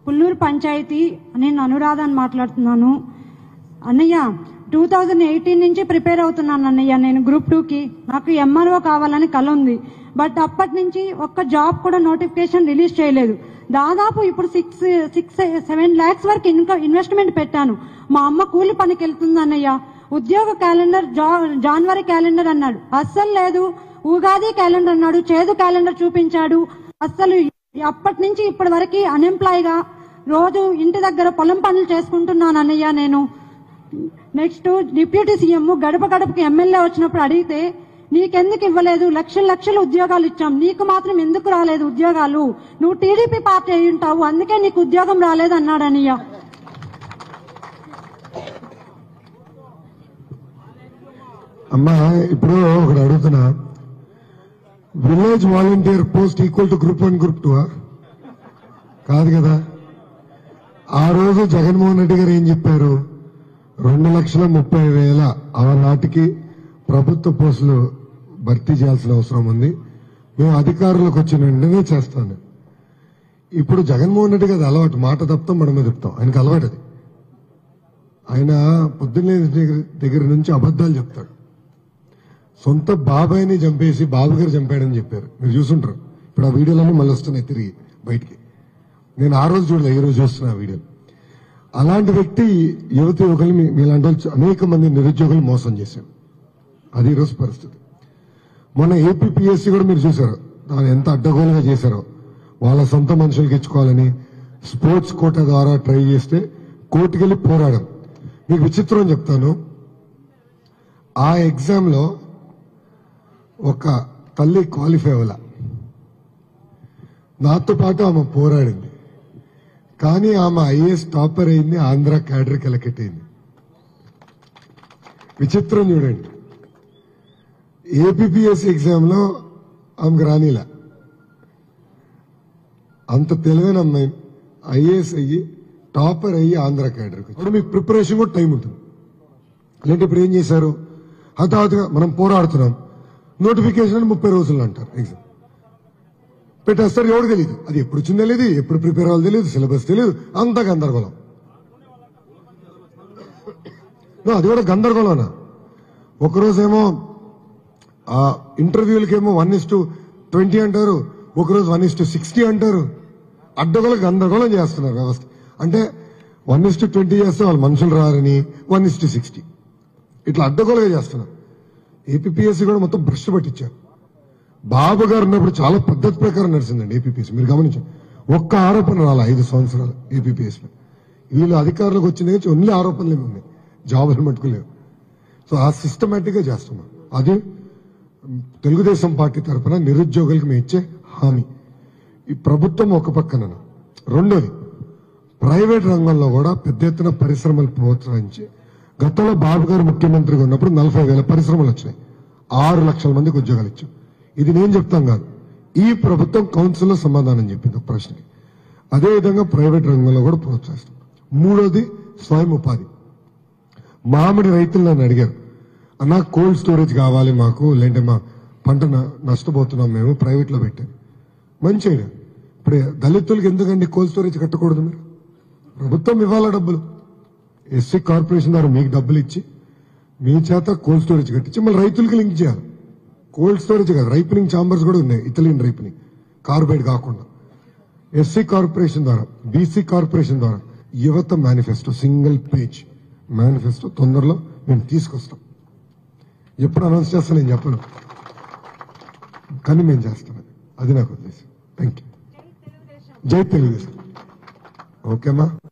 పుల్లూరు పంచాయతీ నేను అనురాధ అని మాట్లాడుతున్నాను అన్నయ్య టూ థౌజండ్ ఎయిటీన్ నుంచి ప్రిపేర్ అవుతున్నాను అన్నయ్య నేను గ్రూప్ టూకి నాకు ఎంఆర్ఓ కావాలని కల ఉంది బట్ అప్పటి నుంచి ఒక్క జాబ్ కూడా నోటిఫికేషన్ రిలీజ్ చేయలేదు దాదాపు ఇప్పుడు సిక్స్ సిక్స్ సెవెన్ ల్యాక్స్ వరకు ఇన్క ఇన్వెస్ట్మెంట్ పెట్టాను మా అమ్మ కూలి పనికి వెళ్తుంది అన్నయ్య ఉద్యోగ క్యాలెండర్ జా- జనవరి క్యాలెండర్ అన్నాడు అస్సలు లేదు ఉగాది క్యాలెండర్ అన్నాడు చేదు క్యాలెండర్ చూపించాడు అస్సలు అప్పటి నుంచి ఇప్పటి వరకు అన్ఎంప్లాయ్ గా రోజు ఇంటి దగ్గర పొలం పనులు చేసుకుంటున్నాను అన్నయ్య నేను నెక్స్ట్ డిప్యూటీ సీఎం గడప గడపకి ఎమ్మెల్యే వచ్చినప్పుడు అడిగితే నీకెందుకు ఇవ్వలేదు లక్షల లక్షల ఉద్యోగాలు ఇచ్చాం నీకు మాత్రం ఎందుకు రాలేదు ఉద్యోగాలు నువ్వు టీడీపీ పార్టీ అయి ఉంటావు అందుకే నీకు ఉద్యోగం రాలేదు అన్నాడు అన్నయ్య అమ్మా ఇప్పుడు ఒకటి అడుగుతున్నా village volunteer post equal to group one group two కాదు కదా ఆ రోజు జగన్మోహన్ రెడ్డి గారు ఏం చెప్పారు రెండు లక్షల ముప్పై వేల ఆ నాటికి ప్రభుత్వ పోస్టులు భర్తీ చేయాల్సిన అవసరం ఉంది మేము అధికారులకు వచ్చిన వెంటనే చేస్తాను ఇప్పుడు జగన్మోహన్ రెడ్డి గారి అలవాటు మాట తప్పుతాం మనమే చెప్తాం ఆయనకు అలవాటు అది ఆయన పొద్దున్నే దగ్గర దగ్గర నుంచి అబద్ధాలు చెప్తాడు సొంత బాబాయిని చంపేసి బాబు గారు చంపాడని చెప్పారు మీరు చూసుంటారు ఇప్పుడు ఆ వీడియోలన్నీ మళ్ళీ వస్తున్నాయి తిరిగి బయటికి నేను ఆ రోజు చూడలే ఈ రోజు చూస్తున్నా ఆ వీడియోలు అలాంటి వ్యక్తి యువత యువకులు మీ- మీలాంటి వాళ్ళు అనేక మంది నిరుద్యోగులు మోసం చేశారు అది ఈరోజు పరిస్థితి మొన్న ఏపీపీఎస్సీ కూడా మీరు చూశారు దాన్ని ఎంత అడ్డగోలుగా చేశారో వాళ్ళ సొంత మనుషులకి ఇచ్చుకోవాలని స్పోర్ట్స్ కోటా ద్వారా ట్రై చేస్తే కోర్టుకెళ్ళి పోరాడం మీకు విచిత్రం చెప్తాను ఆ ఎగ్జామ్ లో ఒక తల్లి క్వాలిఫై అవ్వాల నాతో పాటు ఆమె పోరాడింది కానీ ఆమె ఐఏఎస్ టాపర్ అయింది ఆంధ్ర క్యాడర్కి ఎలకెట్ అయింది విచిత్రం చూడండి ఏపీఎస్సీ ఎగ్జామ్ లో ఆమెకు రానిలా అంత తెలివైన అమ్మాయి ఐఏఎస్ అయ్యి టాపర్ అయ్యి ఆంధ్ర క్యాడర్కి ఇప్పుడు మీకు ప్రిపరేషన్ కూడా టైం ఉంటుంది అలాంటి ఇప్పుడు ఏం చేశారు హఠాత్తుగా మనం పోరాడుతున్నాం నోటిఫికేషన్ అని ముప్పై రోజులు అంటారు ఎగ్జామ్ పెట్టేస్తారు ఎవరు తెలియదు అది ఎప్పుడు వచ్చిందో తెలియదు ఎప్పుడు ప్రిపేర్ అవ్వాలి తెలియదు సిలబస్ తెలియదు అంతా గందరగోళం No, అది కూడా గందరగోళం ఒకరోజేమో ఆ ఇంటర్వ్యూలకేమో వన్ ఇస్ టు ట్వంటీ అంటారు ఒకరోజు వన్ ఇస్ టు సిక్స్టీ అంటారు అడ్డగోలు గందరగోళం చేస్తున్నారు వ్యవస్థ అంటే వన్ ఇస్ టు ట్వంటీ చేస్తే వాళ్ళు మనుషులు రారని వన్ ఇస్ టు సిక్స్టీ ఇట్లా అడ్డగోలుగా చేస్తున్నారు ఏపీఎస్సీ కూడా మొత్తం బ్రష్ పట్టించారు బాబు గారు ఉన్నప్పుడు చాలా పద్ధతి ప్రకారం నడిచిందండి ఏపీఎస్సీ మీరు గమనించండి ఒక్క ఆరోపణ రాలే ఐదు సంవత్సరాలు ఏపీఎస్సీ వీళ్ళు అధికారులకు వచ్చిన నుంచి ఓన్లీ ఆరోపణలు ఏమి ఉన్నాయి జాబులు మట్టుకు లేవు సో ఆ సిస్టమేటిక్ గా చేస్తున్నాం అది తెలుగుదేశం పార్టీ తరఫున నిరుద్యోగులకు మేము ఇచ్చే హామీ ఈ ప్రభుత్వం ఒక పక్కన రెండోది ప్రైవేట్ రంగంలో కూడా పెద్ద ఎత్తున పరిశ్రమలు ప్రోత్సహించి గతంలో బాబు గారు ముఖ్యమంత్రిగా ఉన్నప్పుడు నలభై వేల పరిశ్రమలు వచ్చినాయి ఆరు లక్షల మందికి ఉద్యోగాలు ఇచ్చాం ఇది నేను చెప్తాం కాదు ఈ ప్రభుత్వం కౌన్సిల్లో సమాధానం చెప్పింది ఒక ప్రశ్నకి అదేవిధంగా ప్రైవేట్ రంగంలో కూడా ప్రోత్సహిస్తాం మూడోది స్వయం ఉపాధి మామిడి రైతులు నన్ను అడిగారు అన్న కోల్డ్ స్టోరేజ్ కావాలి మాకు లేదంటే మా పంట న- నష్టపోతున్నాం మేము ప్రైవేట్ లో పెట్టాను మంచి ఐడియా ఇప్పుడు దళితులకు ఎందుకండి కోల్డ్ స్టోరేజ్ కట్టకూడదు మీరు ప్రభుత్వం ఇవ్వాల డబ్బులు ఎస్సీ కార్పొరేషన్ ద్వారా మీకు డబ్బులు ఇచ్చి మీ చేత కోల్డ్ స్టోరేజ్ కట్టించి మళ్ళీ రైతులకి లింక్ చేయాలి కోల్డ్ స్టోరేజ్ కాదు రైపనింగ్ ఛాంబర్స్ కూడా ఉన్నాయి ఇథలిన్ రైపనింగ్ కార్బైడ్ కాకుండా ఎస్సీ కార్పొరేషన్ ద్వారా బీసీ కార్పొరేషన్ ద్వారా యువత మేనిఫెస్టో సింగిల్ పేజ్ మేనిఫెస్టో తొందరలో మేము తీసుకొస్తాం ఎప్పుడు అనౌన్స్ చేస్తా నేను చెప్పను కానీ మేము చేస్తాం అది. అది నాకు ఉద్దేశం థ్యాంక్ యూ జై తెలుగుదేశం ఓకేమా